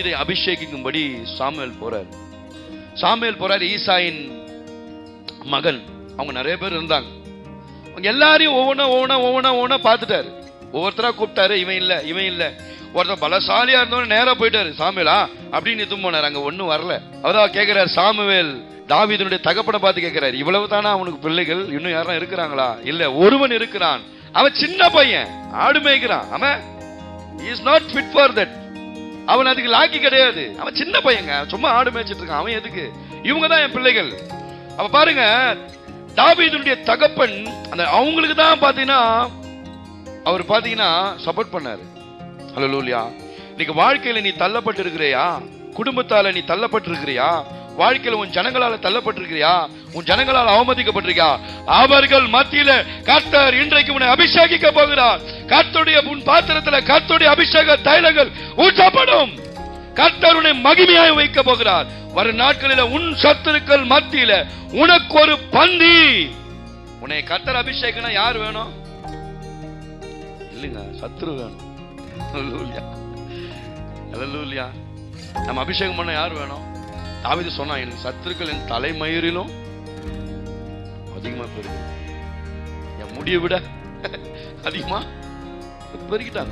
தாவீதை அபிஷேகிக்கும்படி சாமுவேல் போறார் சாமுவேல் போறார் ஈசாயின் மகன் அவங்க நிறைய பேர் இருந்தாங்க அவங்க எல்லாரையும் ஒவ்வொன்றா ஒவ்வொன்றா ஒவ்வொன்றா ஒவ்வொன்றா பார்த்துட்டாரு ஒவ்வொருத்தரா கூப்பிட்டாரு இவன் இல்ல இவன் இல்ல ஒருத்தர் பலசாலியா இருந்தவன நேரா போயிட்டாரு சாமுவேலா அப்படின்னு எதுவும் போனார் அங்க ஒண்ணும் வரல அவதான் கேக்குறாரு சாமுவேல் தாவீதனுடைய தகப்பனை பார்த்து கேட்கிறாரு இவ்வளவு தானா அவனுக்கு பிள்ளைகள் இன்னும் யாரும் இருக்கிறாங்களா இல்ல ஒருவன் இருக்கிறான் அவன் சின்ன பையன் ஆடு மேய்க்கிறான் அவன் is not fit for that அவன் அதுக்கு லாக்கி கிடையாது அவன் சின்ன பையங்க சும்மா ஆடு மேய்ச்சிட்டு இருக்கான் அவன் எதுக்கு இவங்க தான் என் பிள்ளைகள் அப்ப பாருங்க தாவீதுடைய தகப்பன் அந்த அவங்களுக்கு தான் பாத்தீங்கன்னா அவர் பாத்தீங்கன்னா சப்போர்ட் பண்ணாரு ஹலோ லூலியா இன்னைக்கு வாழ்க்கையில நீ தள்ளப்பட்டு இருக்கிறியா குடும்பத்தால நீ தள்ளப்பட்டு இருக்கிறியா வாழ்க்கையில உன் ஜனங்களால தள்ளப்பட்டிருக்கிறியா உன் ஜனங்களால் அவமதிக்கப்பட்டிருக்கியா அவர்கள் மத்தியில கர்த்தர் இன்றைக்கு உன்னை அபிஷேகிக்க போகிறார் கர்த்தருடைய உன் பாத்திரத்துல கர்த்தருடைய அபிஷேக தைலங்கள் ஊற்றப்படும் கர்த்தர் உன்னை மகிமையாய் வைக்க போகிறார் வரும் நாட்களில உன் சத்துருக்கள் மத்தியில உனக்கு ஒரு பந்தி உன்னை கர்த்தர் அபிஷேகம்னா யார் வேணும் இல்லைங்க சத்துரு வேணும் அல்லேலூயா. அல்லேலூயா. நம்ம அபிஷேகம் பண்ண யார் வேணும் தாவீது சொன்னா எனக்கு சத்துருக்கள் என் தலைமயிரிலும் அதிகமா பெருகு என் முடியை விட அதிகமா பெருகிட்டாங்க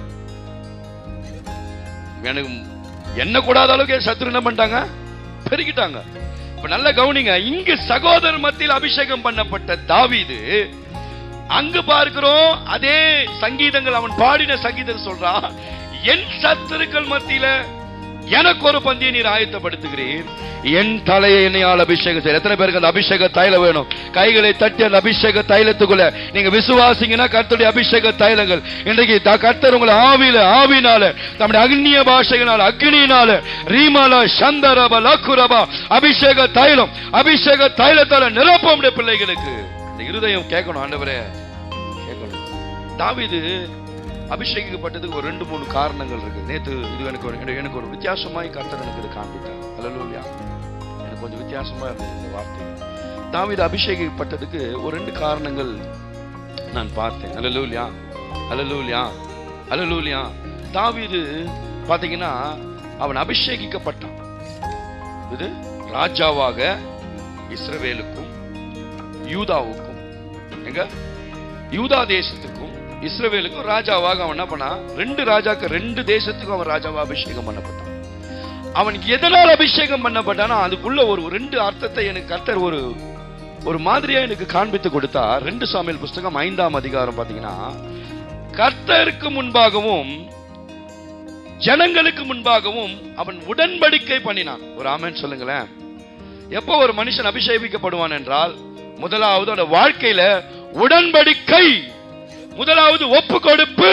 எனக்கு என்ன கூடாத அளவுக்கு என் சத்துரு என்ன பண்ணிட்டாங்க பெருகிட்டாங்க இப்ப நல்ல கவனிங்க இங்கு சகோதரர் மத்தியில் அபிஷேகம் பண்ணப்பட்ட தாவீது அங்கு பார்க்கிறோம் அதே சங்கீதங்கள் அவன் பாடின சங்கீதம் சொல்றான் என் சத்துருக்கள் மத்தியில எனக்கு ஒரு பந்தியை நீர் ஆயத்தப்படுத்துகிறீர் என் தலையை என்னையால் அபிஷேகம் செய்ய எத்தனை பேருக்கு அந்த அபிஷேக தைலம் வேணும் கைகளை தட்டி அந்த அபிஷேக தைலத்துக்குள்ள நீங்க விசுவாசிங்கன்னா கர்த்தருடைய அபிஷேக தைலங்கள் இன்றைக்கு த- கர்த்தர் உங்களை ஆவியில ஆவினால நம்முடைய அக்னிய பாஷையினால அக்னியினால ரீமால சந்தரப லக்குரபா அபிஷேக தைலம் அபிஷேக தைலத்தால நிரப்ப உடைய பிள்ளைகளுக்கு இந்த இருதயம் கேட்கணும் ஆண்டவரே கேட்கணும் தாவீது அபிஷேகிக்கப்பட்டதுக்கு ஒரு ரெண்டு மூணு காரணங்கள் இருக்கு நேத்து இது எனக்கு ஒரு எனக்கு- எனக்கு ஒரு வித்தியாசமாய் கர்த்தர் எனக்கு இது காண்பித்தார் அல்லேலூயா எனக்கு கொஞ்சம் வித்தியாசமா இருந்தது இந்த வார்த்தை தாவீது அபிஷேகிக்கப்பட்டதுக்கு ஒரு ரெண்டு காரணங்கள் நான் பார்த்தேன் அல்லேலூயா அல்லேலூயா அல்லேலூயா தாவீது பாத்தீங்கன்னா அவன் அபிஷேகிக்கப்பட்டான் இது ராஜாவாக இஸ்ரவேலுக்கும் யூதாவுக்கும் எங்க யூதா தேசத்துக்கும் இஸ்ரவேலுக்கும் ராஜாவாக அவன் என்ன பண்ணா ரெண்டு ராஜாக்கு ரெண்டு தேசத்துக்கும் அவன் ராஜாவா அபிஷேகம் பண்ணப்பட்டான் அவனுக்கு எதனால் அபிஷேகம் பண்ணப்பட்டானா அதுக்குள்ள ஒரு ரெண்டு அர்த்தத்தை எனக்கு கர்த்தர் ஒரு ஒரு மாதிரியா எனக்கு காண்பித்து கொடுத்தா ரெண்டு சாமியல் புஸ்தகம் ஐந்தாம் அதிகாரம் பாத்தீங்கன்னா கர்த்தருக்கு முன்பாகவும் ஜனங்களுக்கு முன்பாகவும் அவன் உடன்படிக்கை பண்ணினான் ஒரு ஆமென் சொல்லுங்களேன் எப்போ ஒரு மனுஷன் அபிஷேகிக்கப்படுவான் என்றால் முதலாவது அந்த வாழ்க்கையில உடன்படிக்கை முதலாவது ஒப்பு கொடுப்பு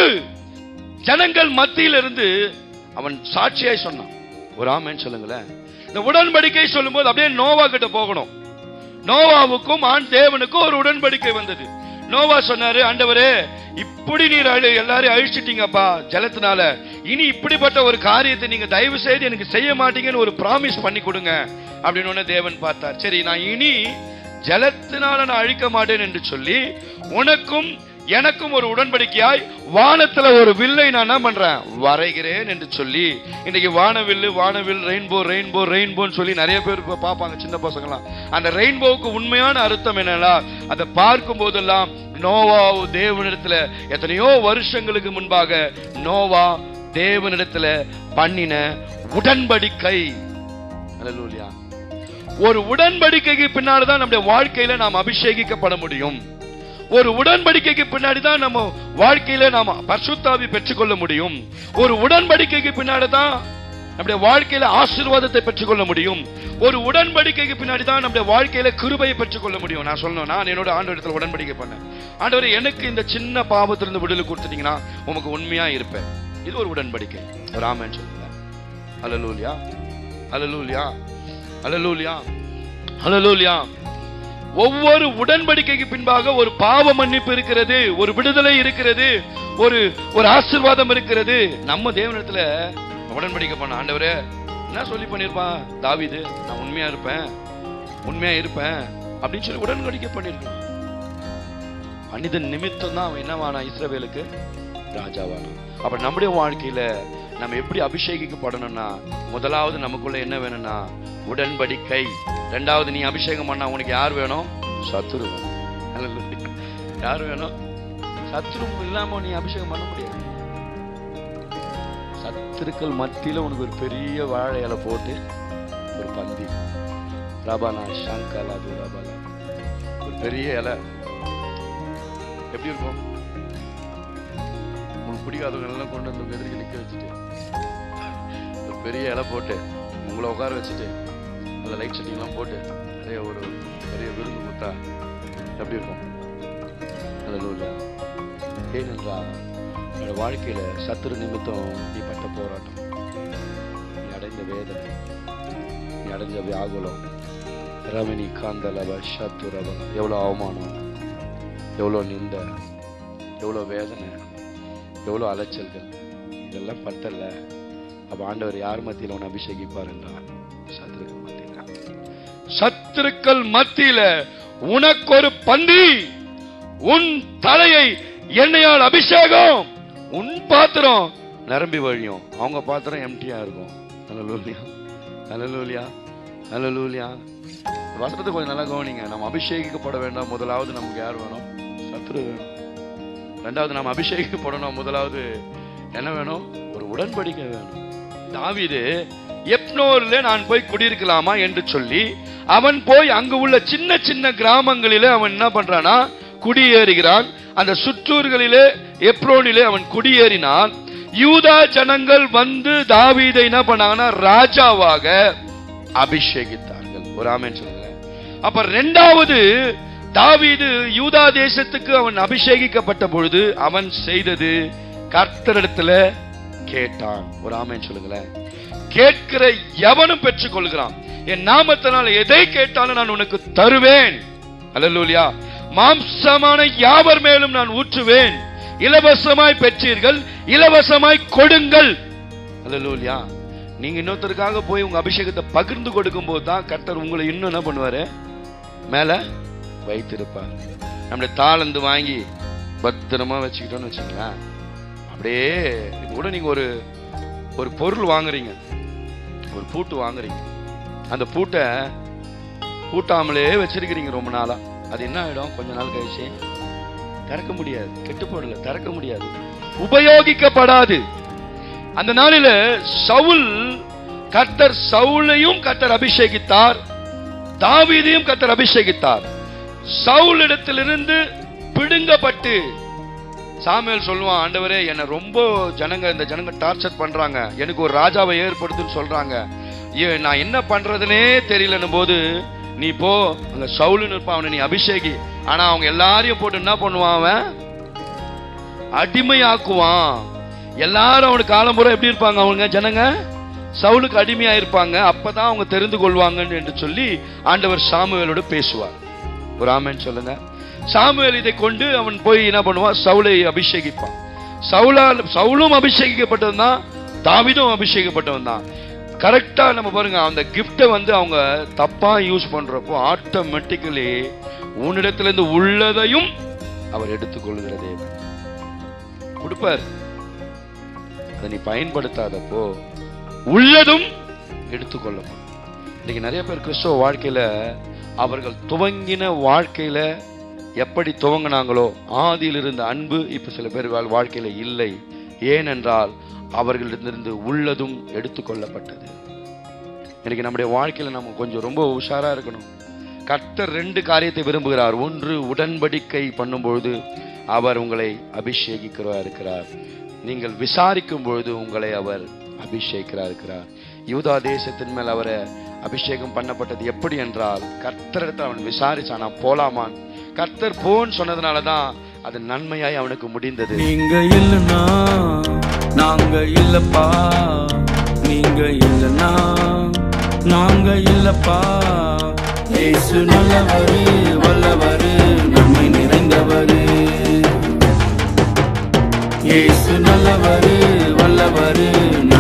ஜனங்கள் மத்தியில இருந்து அவன் சாட்சியாய் சொன்னான் ஒரு ஆமென் சொல்லுங்களேன் இந்த உடன்படிக்கை சொல்லும்போது அப்படியே நோவா கிட்ட போகணும் நோவாவுக்கும் ஆண் தேவனுக்கும் ஒரு உடன்படிக்கை வந்தது நோவா சொன்னாரு ஆண்டவரே இப்படி நீர் அழி- எல்லாரையும் அழிச்சிட்டீங்கப்பா ஜலத்தினால இனி இப்படிப்பட்ட ஒரு காரியத்தை நீங்க தயவு செய்து எனக்கு செய்ய மாட்டீங்கன்னு ஒரு பிராமிஸ் பண்ணி கொடுங்க அப்படின்னு உடனே தேவன் பார்த்தார் சரி நான் இனி ஜலத்தினால நான் அழிக்க மாட்டேன் என்று சொல்லி உனக்கும் எனக்கும் ஒரு உடன்படிக்கையாய் வானத்துல ஒரு வில்லை நான் என்ன பண்றேன் வரைகிறேன் என்று சொல்லி இன்னைக்கு வானவில்லு வானவில் ரெயின்போ ரெயின்போ ரெயின்போன்னு சொல்லி நிறைய பேர் இப்ப பார்ப்பாங்க சின்ன பசங்கலாம் அந்த ரெயின்போவுக்கு உண்மையான அர்த்தம் என்னன்னா அதை பார்க்கும் போதெல்லாம் நோவா தேவனிடத்துல எத்தனையோ வருஷங்களுக்கு முன்பாக நோவா தேவனிடத்துல பண்ணின உடன்படிக்கை அல்லேலூயா ஒரு உடன்படிக்கைக்கு பின்னாடி தான் நம்முடைய வாழ்க்கையில நாம் அபிஷேகிக்கப்பட முடியும் ஒரு உடன்படிக்கைக்கு பின்னாடி தான் நம்ம வாழ்க்கையில நாம பரிசுத்தாவி பெற்றுக்கொள்ள முடியும் ஒரு உடன்படிக்கைக்கு பின்னாடி தான் நம்முடைய வாழ்க்கையில ஆசீர்வாதத்தை பெற்றுக்கொள்ள முடியும் ஒரு உடன்படிக்கைக்கு பின்னாடி தான் நம்முடைய வாழ்க்கையில கிருபையை பெற்றுக்கொள்ள முடியும் நான் சொல்லணும் நான் என்னோட ஆண்டவரத்தில் உடன்படிக்கை பண்ணேன் ஆண்டவரே எனக்கு இந்த சின்ன பாவத்திலிருந்து விடுதலை கொடுத்துட்டீங்கன்னா உமக்கு உண்மையா இருப்பேன் இது ஒரு உடன்படிக்கை ஒரு ஆமென் சொல்லுங்க அல்லலூலியா அல்லலூலியா அல்லலூலியா அல்லலூலியா ஒவ்வொரு உடன்படிக்கைக்கு பின்பாக ஒரு பாவ மன்னிப்பு இருக்கிறது ஒரு விடுதலை இருக்கிறது ஒரு ஒரு ஆசீர்வாதம் இருக்கிறது நம்ம தேவனிடத்துல உடன்படிக்கை பண்ண ஆண்டவரே என்ன சொல்லி பண்ணிருப்பான் தாவீது நான் உண்மையா இருப்பேன் உண்மையா இருப்பேன் அப்படின்னு சொல்லி உடன்படிக்கை பண்ணிருக்கான் மனிதன் நிமித்தம் தான் அவன் என்னவானா இஸ்ரவேலுக்கு ராஜாவானா அப்ப நம்முடைய வாழ்க்கையில நம்ம எப்படி அபிஷேகிக்கப்படணும்னா முதலாவது நமக்குள்ள என்ன வேணும்னா உடன்படிக்கை ரெண்டாவது நீ அபிஷேகம் பண்ணா உனக்கு யார் வேணும் சத்துரு வேணும் Hallelujah. யார் வேணும் சத்துரு இல்லாம நீ அபிஷேகம் பண்ண முடியாது சத்துருக்கள் மத்தியில உனக்கு ஒரு பெரிய வாழை இலை போட்டு ஒரு பந்தி ரபானா ஷங்கலா துரபலா ஒரு பெரிய இலை எப்படி இருக்கும் உங்களுக்கு பிடிக்காதவங்க எல்லாம் கொண்டு வந்து உங்க எதிர்க்க நிக்க வச்சுட்டு ஒரு பெரிய இலை போட்டு உங்களை உட்கார வச்சுட்டு அந்த லைட் செட்டிங்லாம் போட்டு நிறைய ஒரு பெரிய விருந்து கொடுத்தா எப்படி இருக்கும் அல்ல ஏனென்றால் என்னோட வாழ்க்கையில சத்துரு நிமித்தம் நீ பட்ட போராட்டம் நீ அடைந்த வேதனை நீ அடைஞ்ச வியாகுலம் ரமணி காந்தலவ சத்துரவ எவ்வளோ அவமானம் எவ்வளோ நிந்த எவ்வளோ வேதனை எவ்வளோ அலைச்சல்கள் இதெல்லாம் பத்தல அப்ப ஆண்டவர் யார் மத்தியில் உன்னை அபிஷேகிப்பார் என்றால் சத்துருக்கள் மத்தியில் சத்துருக்கள் மத்தியில உனக்கு ஒரு பந்தி உன் தலையை எண்ணெயால் அபிஷேகம் உன் பாத்திரம் நிரம்பி வழியும் அவங்க பாத்திரம் எம்டியா இருக்கும் அலலூலியா அலலூலியா அலலூலியா வசனத்தை கொஞ்சம் நல்லா கவனிங்க நம்ம அபிஷேகிக்கப்பட வேண்டாம் முதலாவது நமக்கு யார் வேணும் சத்துரு வேணும் ரெண்டாவது நாம் அபிஷேகிக்கப்படணும் முதலாவது என்ன வேணும் ஒரு உடன்படிக்கை வேணும் தாவீது எப்னோர்ல நான் போய் குடியிருக்கலாமா என்று சொல்லி அவன் போய் அங்கு உள்ள சின்ன சின்ன கிராமங்களிலே அவன் என்ன பண்றானா குடியேறுகிறான் அந்த சுற்றூர்களிலே எப்ரோனிலே அவன் குடியேறினான் யூதா ஜனங்கள் வந்து தாவீதை என்ன பண்ணாங்கன்னா ராஜாவாக அபிஷேகித்தார்கள் ஒரு ஆமேன் சொல்லுங்க அப்ப ரெண்டாவது தாவீது யூதா தேசத்துக்கு அவன் அபிஷேகிக்கப்பட்ட பொழுது அவன் செய்தது கர்த்தரிடத்துல கேட்டான் ஒரு ஆமேன் சொல்லுங்களேன் கேட்கிற எவனும் பெற்றுக் கொள்கிறான் என் நாமத்தினால் எதை கேட்டாலும் நான் உனக்கு தருவேன் அல்லூலியா மாம்சமான யாவர் மேலும் நான் ஊற்றுவேன் இலவசமாய் பெற்றீர்கள் இலவசமாய் கொடுங்கள் அல்லூலியா நீங்க இன்னொருத்தருக்காக போய் உங்க அபிஷேகத்தை பகிர்ந்து கொடுக்கும் போது தான் கர்த்தர் உங்களை இன்னும் என்ன பண்ணுவாரு மேல வைத்திருப்பார் நம்முடைய தாளந்து வாங்கி பத்திரமா வச்சுக்கிட்டோம்னு வச்சுங்களேன் அப்படியே இப்போ கூட நீங்க ஒரு ஒரு பொருள் வாங்குறீங்க ஒரு பூட்டு வாங்குறீங்க அந்த பூட்டை பூட்டாமலே வச்சிருக்கிறீங்க ரொம்ப நாளா அது என்ன ஆயிடும் கொஞ்ச நாள் கழிச்சு திறக்க முடியாது கெட்டு போடல திறக்க முடியாது உபயோகிக்கப்படாது அந்த நாளில சவுல் கர்த்தர் சவுலையும் கர்த்தர் அபிஷேகித்தார் தாவீதையும் கர்த்தர் அபிஷேகித்தார் சவுலிடத்திலிருந்து பிடுங்கப்பட்டு சாமுவேல் சொல்லுவான் ஆண்டவரே என்ன ரொம்ப ஜனங்க இந்த ஜனங்க டார்ச்சர் பண்றாங்க எனக்கு ஒரு ராஜாவை ஏற்படுத்துன்னு சொல்றாங்க ஐயோ, நான் என்ன பண்றதுனே தெரியலன்னும் போது நீ போ அங்க சவுலுன்னு இருப்பான் அவனை நீ அபிஷேகி ஆனா அவங்க எல்லாரையும் போட்டு என்ன பண்ணுவான் அவன் அடிமையாக்குவான் எல்லாரும் அவனுக்கு காலம்புற எப்படி இருப்பாங்க அவங்க ஜனங்க சவுலுக்கு அடிமையா இருப்பாங்க அப்பதான் அவங்க தெரிந்து கொள்வாங்கன்னு என்று சொல்லி ஆண்டவர் சாமுவேலோட பேசுவார் ஒரு ஆமென் சொல்லுங்க சாமுவேல் இதை கொண்டு அவன் போய் என்ன பண்ணுவான் சவுலை அபிஷேகிப்பான் சவுலால் சவுலும் அபிஷேகிக்கப்பட்டவன் தான் தாவிதும் அபிஷேகிக்கப்பட்டவன் தான் கரெக்டா நம்ம பாருங்க அந்த கிஃப்டை வந்து அவங்க தப்பா யூஸ் பண்றப்போ ஆட்டோமேட்டிக்கலி உன்னிடத்துல இருந்து உள்ளதையும் அவர் எடுத்துக்கொள்கிற தேவன் கொடுப்பார் அதை நீ பயன்படுத்தாதப்போ உள்ளதும் எடுத்துக்கொள்ளப்படும் இன்னைக்கு நிறைய பேர் கிறிஸ்தவ வாழ்க்கையில அவர்கள் துவங்கின வாழ்க்கையில எப்படி துவங்கினாங்களோ ஆதியில் இருந்த அன்பு இப்ப சில பேர் வாழ்- வாழ்க்கையில இல்லை ஏனென்றால் அவர்களிடமிருந்து உள்ளதும் எடுத்துக்கொள்ளப்பட்டது இன்னைக்கு நம்முடைய வாழ்க்கையில நம்ம கொஞ்சம் ரொம்ப உஷாரா இருக்கணும் கர்த்தர் ரெண்டு காரியத்தை விரும்புகிறார் ஒன்று உடன்படிக்கை பண்ணும்பொழுது அவர் உங்களை அபிஷேகிக்கிறவா இருக்கிறார் நீங்கள் விசாரிக்கும் பொழுது உங்களை அவர் அபிஷேகிக்கிறா இருக்கிறார் யூதா தேசத்தின் மேல் அவரை அபிஷேகம் பண்ணப்பட்டது எப்படி என்றால் கர்த்தரிடத்தில் அவன் விசாரிச்சான் நான் போலாமான் கர்த்தர் போன்னு சொன்னதுனால தான் அது நன்மையாய் அவனுக்கு முடிந்தது நீங்க இல்லனா நாங்க இல்லப்பா நீங்க இல்லனா நாங்க இல்லப்பா இயேசு நல்லவரு வல்லவரு நன்மை நிறைந்தவரு இயேசு நல்லவரு வல்லவரு